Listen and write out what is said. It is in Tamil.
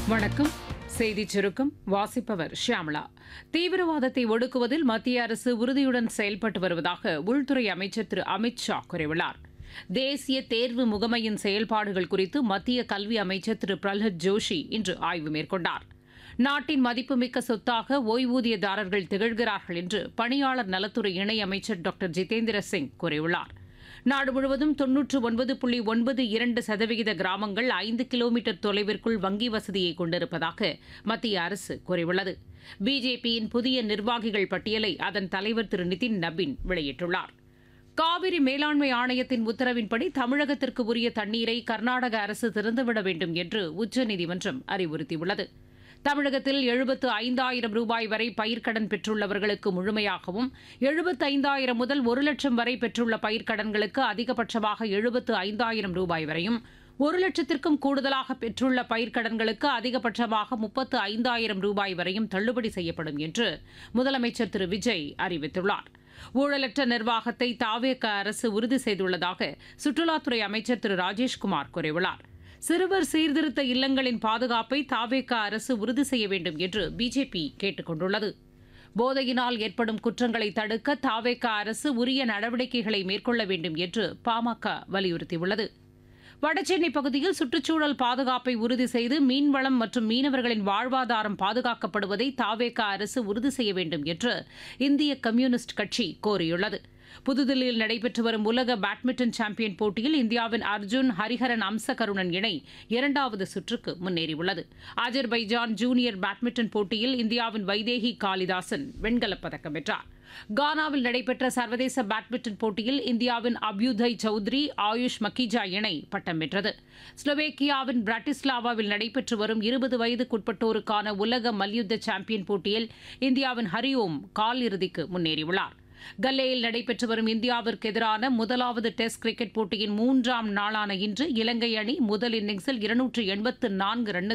வணக்கம் செய்திச் சுருக்கம் வாசிப்பவர் ஷியாமளா தீவிரவாதத்தை ஒடுக்குவதில் மத்திய அரசு உறுதியுடன் செயல்பட்டு வருவதாக உள்துறை அமைச்சர் திரு அமித் ஷா கூறியுள்ளார் தேசிய தேர்வு முகமையின் செயல்பாடுகள் குறித்து மத்திய கல்வி அமைச்சர் திரு பிரல்ஹத் ஜோஷி இன்று ஆய்வு மேற்கொண்டார் நாட்டின் மதிப்புமிக்க சொத்தாக ஓய்வூதியதாரர்கள் திகழ்கிறார்கள் என்று பணியாளர் நலத்துறை இணையமைச்சர் டாக்டர் ஜிதேந்திர சிங் கூறியுள்ளார் நாடு முழுவதும் தொன்னூற்று ஒன்பது புள்ளி ஒன்பது இரண்டு சதவிகித கிராமங்கள் ஐந்து கிலோமீட்டர் தொலைவிற்குள் வங்கி வசதியை கொண்டிருப்பதாக மத்திய அரசு கூறியுள்ளது பிஜேபியின் புதிய நிர்வாகிகள் பட்டியலை அதன் தலைவர் திரு நிதின் நபின் வெளியிட்டுள்ளார் காவிரி மேலாண்மை ஆணையத்தின் உத்தரவின்படி தமிழகத்திற்கு உரிய தண்ணீரை கர்நாடக அரசு திறந்துவிட வேண்டும் என்று உச்சநீதிமன்றம் அறிவுறுத்தியுள்ளது தமிழகத்தில் எழுபத்து ஐந்தாயிரம் ரூபாய் வரை பயிர்க்கடன் பெற்றுள்ளவர்களுக்கு முழுமையாகவும் எழுபத்தைந்தாயிரம் முதல் ஒரு லட்சம் வரை பெற்றுள்ள பயிர்க்கடன்களுக்கு அதிகபட்சமாக எழுபத்து ஐந்தாயிரம் ரூபாய் வரையும் ஒரு லட்சத்திற்கும் கூடுதலாக பெற்றுள்ள பயிர்க்கடன்களுக்கு அதிகபட்சமாக முப்பத்து ஐந்தாயிரம் ரூபாய் வரையும் தள்ளுபடி செய்யப்படும் என்று முதலமைச்சர் திரு விஜய் அறிவித்துள்ளார் ஊழலற்ற நிர்வாகத்தை தாவேக அரசு உறுதி செய்துள்ளதாக சுற்றுலாத்துறை அமைச்சர் திரு ராஜேஷ்குமார் கூறியுள்ளார் சிறுவர் சீர்திருத்த இல்லங்களின் பாதுகாப்பை தாவேக அரசு உறுதி செய்ய வேண்டும் என்று பிஜேபி கேட்டுக் கொண்டுள்ளது போதையினால் ஏற்படும் குற்றங்களை தடுக்க தாவேக அரசு உரிய நடவடிக்கைகளை மேற்கொள்ள வேண்டும் என்று பாமக வலியுறுத்தியுள்ளது வடசென்னை பகுதியில் சுற்றுச்சூழல் பாதுகாப்பை உறுதி செய்து மீன்வளம் மற்றும் மீனவர்களின் வாழ்வாதாரம் பாதுகாக்கப்படுவதை தாவேக அரசு உறுதி செய்ய வேண்டும் என்று இந்திய கம்யூனிஸ்ட் கட்சி கோரியுள்ளது புதுதில்லியில் நடைபெற்று வரும் உலக பேட்மிண்டன் சாம்பியன் போட்டியில் இந்தியாவின் அர்ஜுன் ஹரிஹரன் அம்சகருணன் இணை இரண்டாவது சுற்றுக்கு முன்னேறியுள்ளது அஜர்பைஜான் ஜூனியர் பேட்மிண்டன் போட்டியில் இந்தியாவின் வைதேகி காளிதாசன் வெண்கலப் பதக்கம் வென்றார் கானாவில் நடைபெற்ற சர்வதேச பேட்மிண்டன் போட்டியில் இந்தியாவின் அபியுதய் சௌத்ரி ஆயுஷ் மக்கிஜா இணை பட்டம் வென்றது ஸ்லோவேக்கியாவின் பிராட்டிஸ்லாவாவில் நடைபெற்று வரும் இருபது வயதுக்குட்பட்டோருக்கான உலக மல்யுத்த சாம்பியன் போட்டியில் இந்தியாவின் ஹரிஓம் கால் இறுதிக்கு முன்னேறியுள்ளார் கல்லேயில் நடைபெற்று வரும் இந்தியாவிற்கு எதிரான முதலாவது டெஸ்ட் கிரிக்கெட் போட்டியின் மூன்றாம் நாளான இன்று இலங்கை அணி முதல் இன்னிங்ஸில் இருநூற்று எண்பத்து நான்கு ரன்னுக்கு